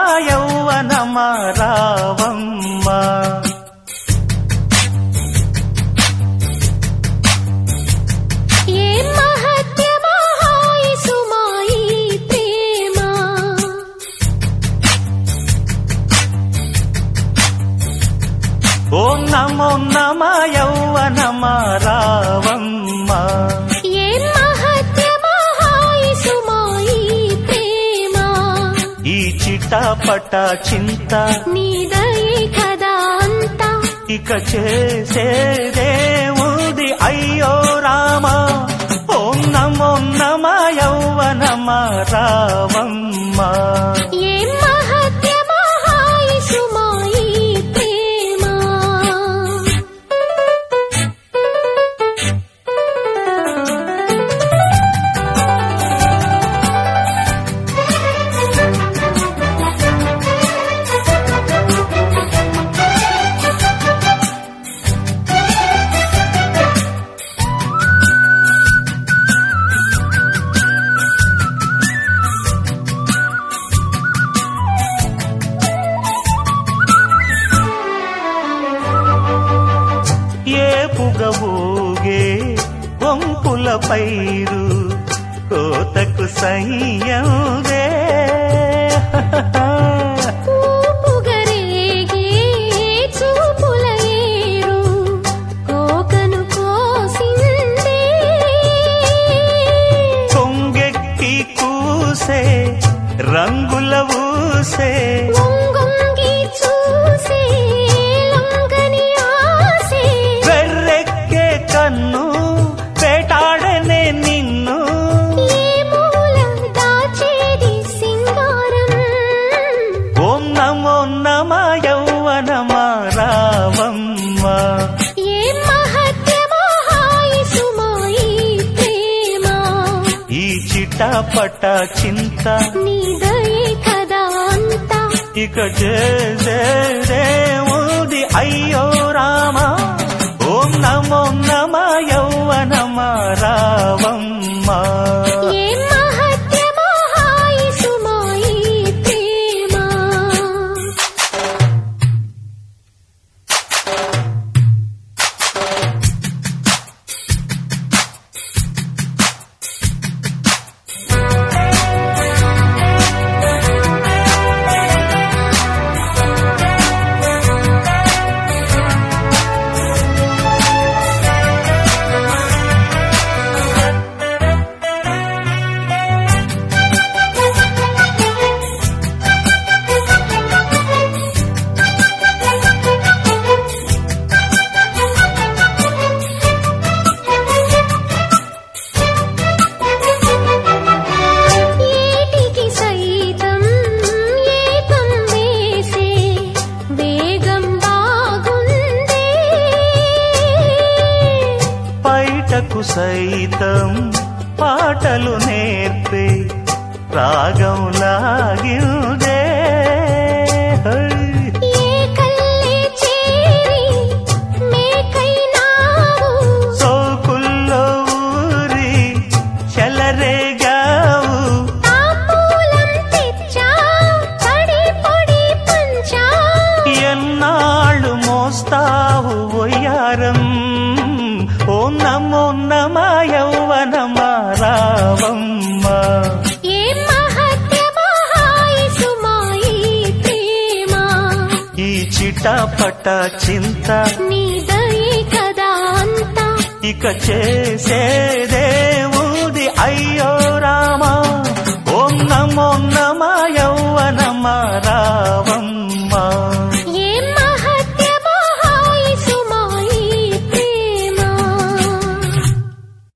యౌవనమా రావమ్మ ఏ మహత్యమా హాయి సుమాయి ప్రేమ ఓం నమో నమ యౌవనమా రావమ్మ ఏ మహత్యమా హాయి సుమాయి ప్రేమ ఈ చిటపట చింత నీదయే కదా అంతా ఇక చేసేదేముది అయ్యో రామ ఓం నమో నమ యౌవనమ రావమ్మ ఏ మహత్యమా హాయి సుమాయి ప్రేమ ఏ పుగబోగే వంపుల పైరు కోతకు సయ్యదే పూపుగరేగే చూపుల ఏరు కోకను కోసిందే కొంగెక్కి కూసే రంగుల ఊసే వంగొంగి చూసే లొంగని ఆసే వెర్రెక్కే కన్ను వేటాడనే నిన్ను ఏ మూల దాచేది సింగారం ఓం నమో నమ యౌవనమా రావమ్మ ఏ మహత్యమా హాయి సుమాయి ప్రేమ ఈ చిటపట చింత నీదయే కదా అంతా ఇక చేసేదేముది అయ్యో రామ ఓం నమో నమ యౌవనమ రావమ్మ ఏ మహత్యమా హాయి సుమాయి ప్రేమ ఏటికి సైతం ఏకం వేసే వేగం బాగుందే బయటకు సైతం పాటలు నేర్పే రాగం లాగిందే హై. ఏ కల్లే చేరి మేకైనావు సోకుల్లో ఊరి చెలరేగావు తాపూలం తెచ్చా తడి పొడి పంచా ఎన్నాళ్ళు మోస్తావు ఒయ్యారం ఓ నమో నమ యౌవనమ రావమ్మ ఏ మహత్యమా హాయి సుమాయి ప్రేమ ఈ చిటపట చింత నీదయే కదా అంతా ఇక చేసేదే